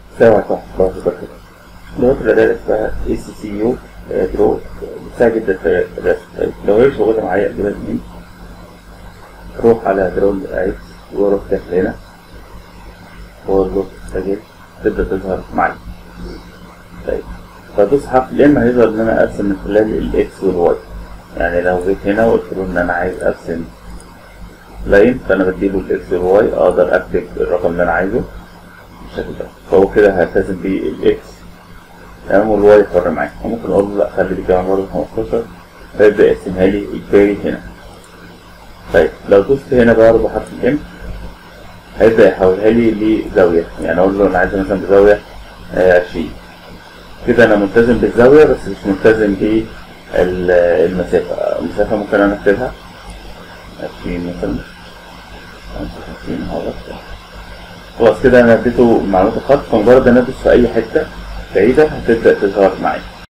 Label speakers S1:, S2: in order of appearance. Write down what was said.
S1: سوا صح برضه ده كده لغة الرسائل اسمها اي سي سي يو درو بتساعد جدا في الرسم طيب لو هي مش موجودة معايا اجيبها منين؟ روح على درو اكس واروح داخل هنا واقول له سجل تبدأ تظهر معايا طيب فدوس حرف الام هيظهر ان انا ارسم من خلال الاكس والواي يعني لو جيت هنا وقلت له ان انا عايز ارسم لاين فانا بديله الاكس والواي اقدر اكتب الرقم اللي انا عايزه بالشكل ده فهو كده هلتزم بالاكس تمام والواي حر معايا وممكن اقول له لا خلي دي كمان برضه 15 فيبدا يقسمها لي اجباري هنا طيب لو دوست هنا بقى بحرف الام هيبدا يحولها لي لزاويه يعني اقول له انا عايز مثلا بزاويه آه، 20 كده انا ملتزم بالزاويه بس مش ملتزم بالمسافه المسافه ممكن انا اكتبها 20 مثلا 55 هذا خلاص كده انا اديته معلومات الخط فمجرد ان ادوس في اي حته بعيده هتبدا تظهر معايا